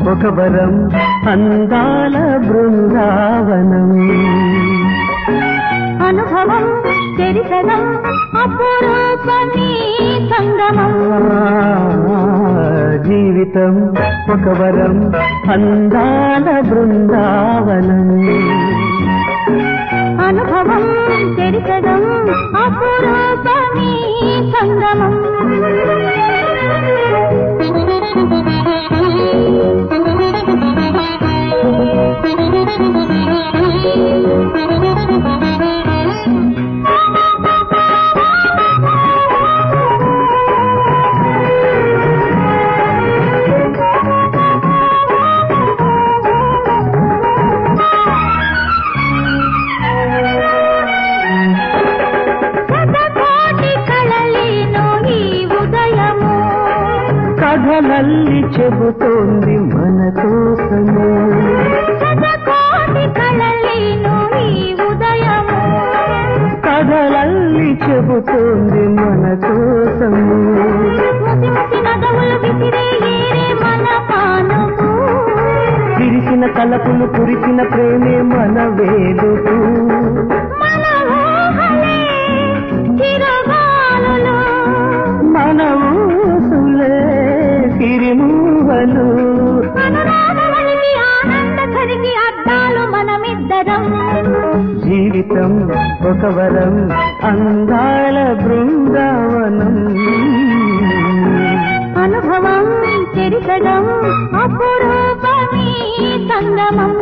ఒక వరం అందాల బృందావనం అనుభవం చరితనం అపురూపమీ సంగమం జీవితం ఒక వరం అందాల బృందావనం అనుభవం చరితనం అపురూపమీ సంగమం శతకోటి కళలేను ఈ ఉదయము కథలల్లి చెబుతోంది మన కోసము శతకోటి కళలేను ఈ ఉదయము కథలల్లి చెబుతోంది మన కోసము ముసి ముసి నగవులు విసిరే ఏరే మన పానము విరిసిన తలపులు కురిసిన ప్రేమే మన వేలుపు మన ఊహలే చిరగాలులు మన ఊసులే సిరిమూవలు అనురాగవళికి ఆనంద కలిగి అద్దాలు మనమిద్దరం జీవితం ఒక వరం అందాల బృందావనం అనుభవం చరితడం అపురూపమీ సంగమం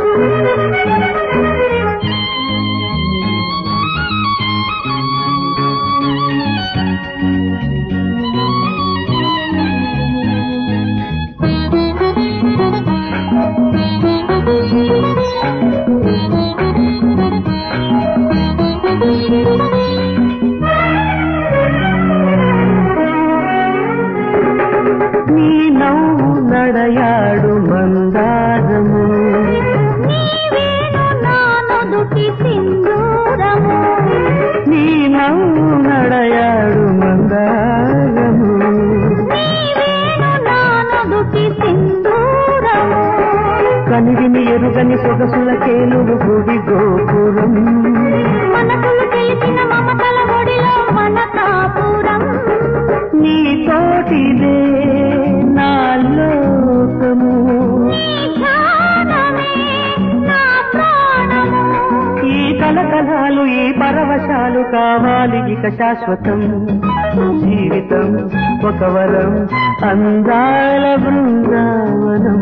నీ నవ్వు నడయాడు మందారము నీవేను నా నుదుటి సింధూరము నీ నవ్వు నడయాడు మందారము నీవేను నా నుదుటి సింధూరము కనివిని ఎరుగని సొగసుల కేలుగు గుడి గోపురం మనసులు తెలిసిన మమతల ఒడిలో మన కాపురం నీ తోటిదే నా లోకము నీ ధ్యానమే నా ప్రాణము ఈ కలకలాలు ఈ పరవశాలు కావాలి ఇక శాశ్వతం జీవితం ఒక వరం అందాల బృందావనం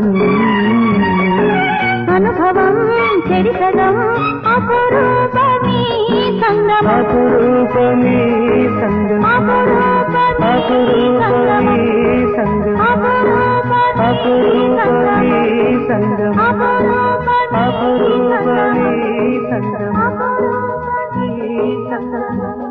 అనుభవం చరితనం అపురూపమీ సంగమం అపురూపమే సంగం అపురూపమీ అపురూపమే సంగం అపురూపమే సంగం అపురూపమే సంగం అపురూపమీ సంగమం